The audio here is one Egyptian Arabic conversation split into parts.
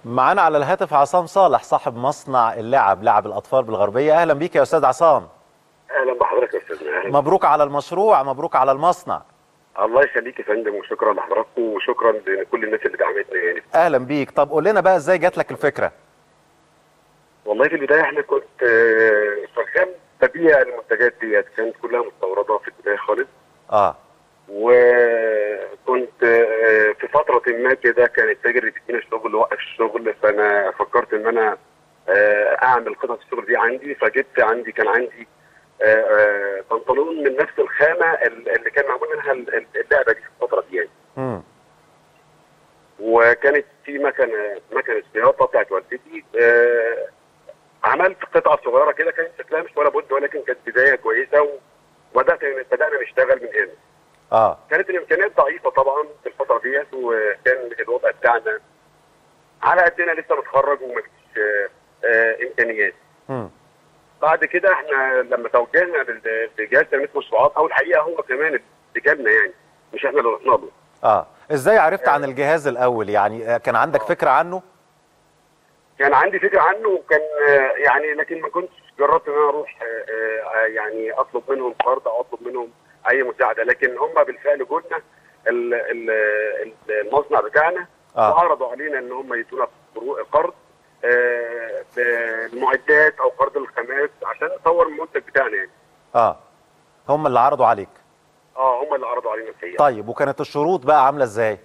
معانا على الهاتف عصام صالح صاحب مصنع اللعب لعب الاطفال بالغربيه اهلا بيك يا استاذ عصام اهلا بحضرتك يا استاذنا اهلا مبروك على المشروع مبروك على المصنع الله يخليك يا فندم وشكرا لحضراتكم وشكرا لكل الناس اللي دعمتنا يعني اهلا بيك طب قول لنا بقى ازاي جات لك الفكره والله في البدايه احنا كنت آه، شغال ببيع المنتجات ديت كانت كلها مستورده في البدايه خالص اه وكنت آه، في فتره ما كده كان التاجر اللي بيدينا الشغل وقف الشغل فانا فكرت ان انا آه، اعمل قطعه الشغل دي عندي فجبت عندي كان عندي آه، آه، بنطلون من نفس الخامه اللي كان معمول منها اللعبه دي في الفتره دي يعني امم وكانت في مكنه مكنه خياطه بتاعت والدتي آه، عملت قطعه صغيره كده كانت شكلها مش ولا بد ولكن كانت بدايه كويسه وبدات بدانا نشتغل من هنا اه كانت الامكانيات ضعيفه طبعا في الفتره ديت وكان الوضع بتاعنا على قدنا لسه متخرج ومفيش آه، آه، امكانيات امم بعد كده احنا لما توجهنا لل- لجهاز تنميه مشروعات او الحقيقه هو كمان اللي جابنا يعني مش احنا اللي رحنا له اه ازاي عرفت عن الجهاز الاول يعني آه، كان عندك فكره عنه كان عندي فكره عنه وكان آه، يعني لكن ما كنتش جربت ان انا اروح آه، آه، يعني اطلب منهم قرض او اطلب منهم اي مساعده لكن هم بالفعل جولنا ال- ال- ال- المصنع بتاعنا آه. وعرضوا علينا ان هم يدونا قرو- قرض آه، بالمعدات او قرض الخامات عشان نطور المنتج بتاعنا يعني اه هم اللي عرضوا عليك اه هم اللي عرضوا علينا الحقيقه طيب وكانت الشروط بقى عامله ازاي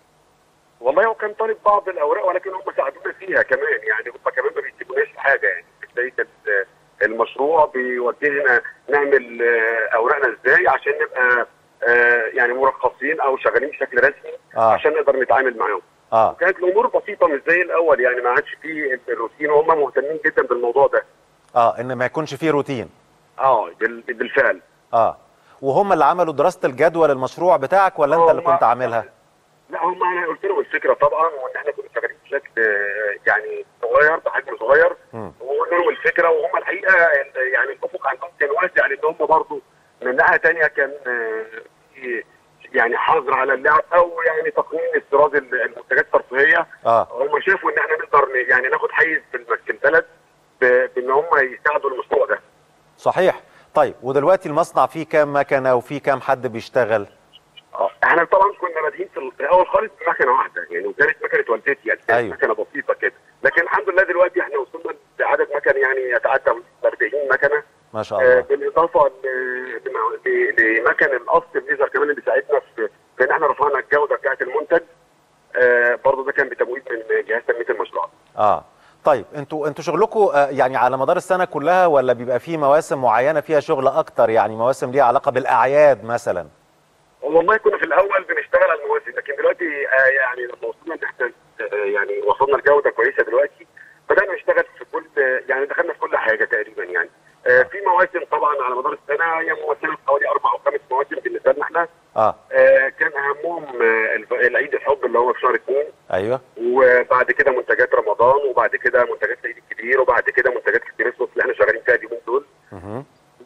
والله هو كان طالب بعض الاوراق ولكن هم ساعدونا فيها كمان يعني هم كمان ما بيسيبوناش في حاجه يعني في بدايه ال- المشروع بيوجهنا نعمل آه، اوراقنا ازاي عشان نبقى آه، يعني مرخصين او شغالين بشكل رسمي آه. عشان نقدر نتعامل معاهم اه كانت الامور بسيطه مش زي الاول يعني ما عادش فيه الروتين وهم مهتمين جدا بالموضوع ده اه ان ما يكونش فيه روتين اه بال- بالفعل اه وهم اللي عملوا دراسه الجدوى للمشروع بتاعك ولا انت اللي هم- كنت عاملها لا هم انا قلت لهم الفكره طبعا وان احنا كنا شغالين بشكل آه، يعني صغير بحجم صغير مم. وقلنا لهم الفكره وهم الحقيقه ال- يعني الافق عندهم كان واسع لان هم برضه من ناحيه ثانيه كان آه، في يعني حظر على اللعب او يعني تقنين استيراد ال- المنتجات الترفيهيه اه هم شافوا ان احنا نقدر ن- يعني ناخد حيز في الم- في البلد ب- بان هم يساعدوا المشروع ده صحيح طيب ودلوقتي المصنع فيه كام مكنه وفيه كام حد بيشتغل اه احنا طبعا كنا بادئين في الاول خالص بمكنه واحده يعني وكانت مكنه والدتي يعني كانت أيوة. مكنه بسيطه كده لكن الحمد لله دلوقتي احنا وصلنا لعدد مكن يعني يتعدى ال 40 مكنه ما شاء آه الله بالاضافه ل- لم- ل- لمكن القص الليزر كمان اللي بيساعدنا في في ان احنا رفعنا الجوده بتاعه المنتج آه برضه ده كان بتمويل من جهاز تنميه المشروعات اه طيب انتوا انتوا شغلكم آه يعني على مدار السنه كلها ولا بيبقى فيه مواسم معينه فيها شغل اكتر يعني مواسم ليها علاقه بالاعياد مثلا والله كنا في الاول بنشتغل على المواسم لكن دلوقتي آه يعني لما وصلنا ان احنا آه يعني وصلنا لجوده كويسه دلوقتي بدانا نشتغل في كل يعني دخلنا في كل حاجه تقريبا يعني آه في مواسم طبعا على مدار السنه هي مواسم حوالي اربع او خمس مواسم بالنسبه لنا احنا اه آه كان اهمهم آه الف- العيد الحب اللي هو في شهر اثنين ايوه وبعد كده منتجات رمضان وبعد كده منتجات العيد الكبير وبعد كده منتجات الكريسماس اللي احنا شغالين فيها اليومين دول مهم.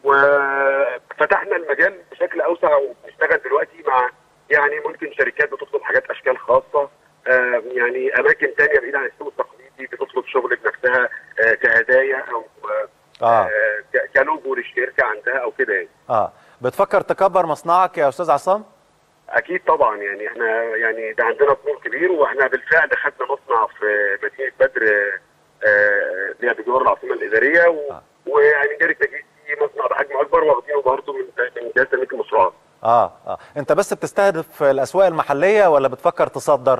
وفتحنا المجال بشكل اوسع وبنشتغل دلوقتي مع يعني ممكن شركات بتطلب حاجات اشكال خاصه آه، يعني اماكن تانية بعيد عن السوق التقليدي بتطلب شغل بنفسها آه، كهدايا او آه، اه ك- كلوجو للشركه عندها او كده يعني اه بتفكر تكبر مصنعك يا استاذ عصام اكيد طبعا يعني احنا يعني ده عندنا طموح كبير واحنا بالفعل خدنا مصنع في مدينه بدر آه، آه، اللي هي بجوار العاصمه الاداريه و... آه. ويعني جاري تجهيز في مصنع بحجم اكبر واخدينه برضه من من جهاز تنميه المشروعات اه اه انت بس بتستهدف الاسواق المحليه ولا بتفكر تصدر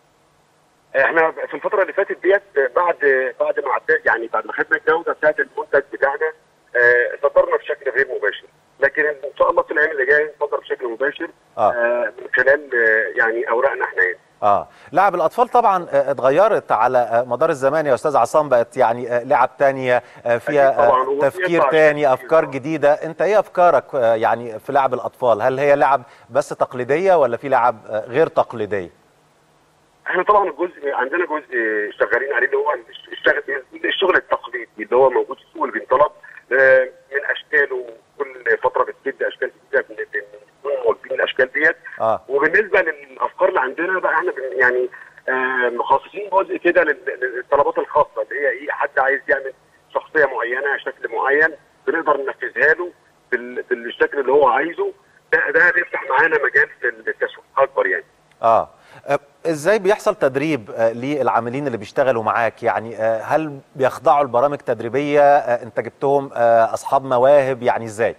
احنا في الفتره اللي فاتت ديت بعد بعد ما عد- يعني بعد ما خدنا الجوده بتاعت المنتج بتاعنا آه، صدرنا بشكل غير مباشر لكن ان شاء الله في الايام اللي جايه نصدر بشكل مباشر آه. آه، من خلال آه، يعني اوراقنا احنا يعني اه لعب الاطفال طبعا آه، اتغيرت على آه، مدار الزمان يا استاذ عصام بقت يعني آه، لعب تانية آه، فيها أكيد طبعاً، آه، وفيها تفكير طبعاً تاني كتير. افكار جديده انت ايه افكارك آه، يعني في لعب الاطفال هل هي لعب بس تقليديه ولا في لعب آه، غير تقليديه احنا طبعا الجزء عندنا جزء شغالين عليه اللي هو الشغل, الشغل التقليدي اللي هو موجود في السوق اللي بينطلب آه، من اشكاله كل فتره بتجد اشكال جديده بن- بن- بنكون مواكبين الاشكال ديت اه وبالنسبه للافكار اللي عندنا بقى احنا بن- يعني آه، مخصصين جزء كده لل- للطلبات الخاصه اللي هي ايه حد عايز يعمل شخصيه معينه شكل معين بنقدر ننفذها له بال- بالشكل اللي هو عايزه ده ده بيفتح معانا مجال في التسويق اكبر يعني اه آه، ازاي بيحصل تدريب آه، للعاملين اللي بيشتغلوا معاك يعني آه، هل بيخضعوا لبرامج تدريبيه آه، انت جبتهم آه، اصحاب مواهب يعني ازاي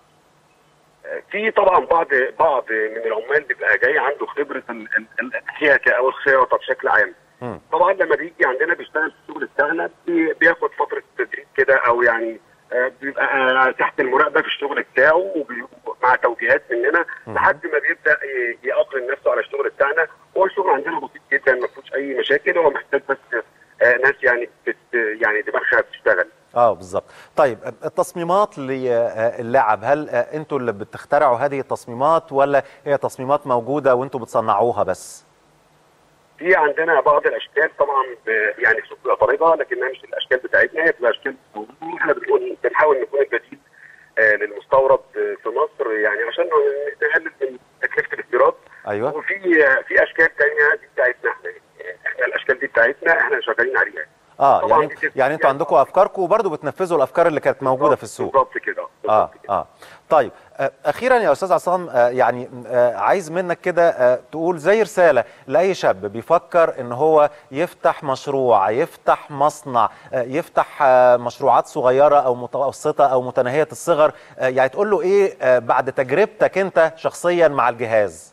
في طبعا بعض بعض من العمال بيبقى جاي عنده خبره ال- ال- الحياكه او الخياطه بشكل عام مم. طبعا لما بيجي عندنا بيشتغل في الشغل بتاعنا بي- بياخد فتره تدريب كده او يعني آه، بيبقى آه، تحت المراقبه في الشغل بتاعه وبي- مع توجيهات مننا لحد ما بيبدا ي- يأقلم نفسه على الشغل بتاعنا هو الشغل عندنا بسيط جدا ما فيهوش اي مشاكل هو محتاج بس آه، ناس يعني بت يعني دماغها بتشتغل اه بالظبط طيب آه، التصميمات للعب هل آه، انتوا اللي بتخترعوا هذه التصميمات ولا هي تصميمات موجوده وانتوا بتصنعوها بس في عندنا بعض الاشكال طبعا ب- يعني في سوق القريبه لكنها مش الاشكال بتاعتنا هي بتبقى اشكال موجودة. احنا بنكون بنحاول نكون البديل آه، للمستورد آه، في مصر يعني عشان نقلل من تكلفه الاستيراد ايوه وفي آه، في اشكال ثانيه دي بتاعتنا احنا يعني احنا الاشكال دي بتاعتنا احنا شغالين عليها اه طبعاً يعني دي يعني انتوا عندكم افكاركم وبرضه بتنفذوا الافكار اللي كانت موجوده في السوق بالظبط كده اه بالظبط كده. اه طيب آه، اخيرا يا استاذ عصام آه، يعني آه، عايز منك كده آه، تقول زي رساله لاي شاب بيفكر ان هو يفتح مشروع يفتح مصنع آه، يفتح آه، مشروعات صغيره او متوسطه او متناهيه الصغر آه، يعني تقول له ايه آه، بعد تجربتك انت شخصيا مع الجهاز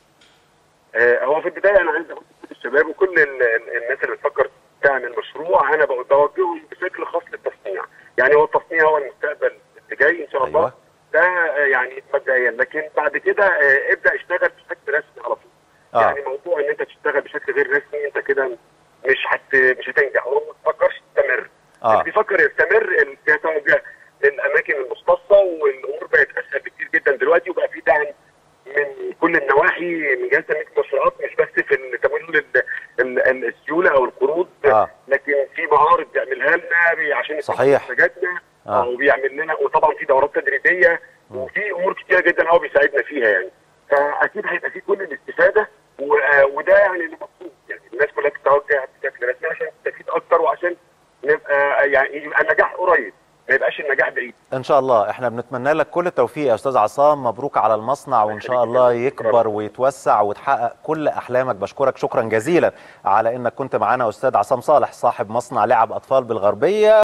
آه، هو في البدايه انا عايز اقول لكل الشباب وكل ال- ال- الناس اللي بتفكر تعمل مشروع انا بقول- بوجههم بشكل خاص للتصنيع يعني هو التصنيع هو المستقبل اللي جاي ان شاء الله أيوة. ده آه، يعني مبدئيا لكن بعد كده آه، ابدا اشتغل بشكل رسمي على طول آه. يعني موضوع ان انت تشتغل بشكل غير رسمي انت كده مش هت مش هتنجح هو ما تفكرش تستمر آه. اللي بيفكر يستمر اللي بيتوجه للاماكن المختصه والامور بقت اسهل بكتير جدا دلوقتي وبقى في دعم من كل النواحي من جهاز تنميه المشروعات مش بس في التمويل ال- ال- ال- السيوله او القروض آه. لكن في معارض بيعملها لنا بي- عشان يستفيد صحيح. من منتجاتنا آه. آه. وبيعمل لنا وطبعا في دورات تدريبيه وفي امور كتيره جدا هو بيساعدنا فيها يعني فاكيد هيبقى في كل الاستفاده و- آه، وده يعني اللي مطلوب يعني الناس كلها تتوجه بشكل رسمي عشان تستفيد اكتر وعشان نبقى يعني يبقى النجاح قريب ما يبقاش النجاح بعيد ان شاء الله احنا بنتمنى لك كل التوفيق يا استاذ عصام مبروك على المصنع وان شاء الله يكبر ويتوسع وتحقق كل احلامك بشكرك شكرا جزيلا على انك كنت معانا استاذ عصام صالح صاحب مصنع لعب اطفال بالغربيه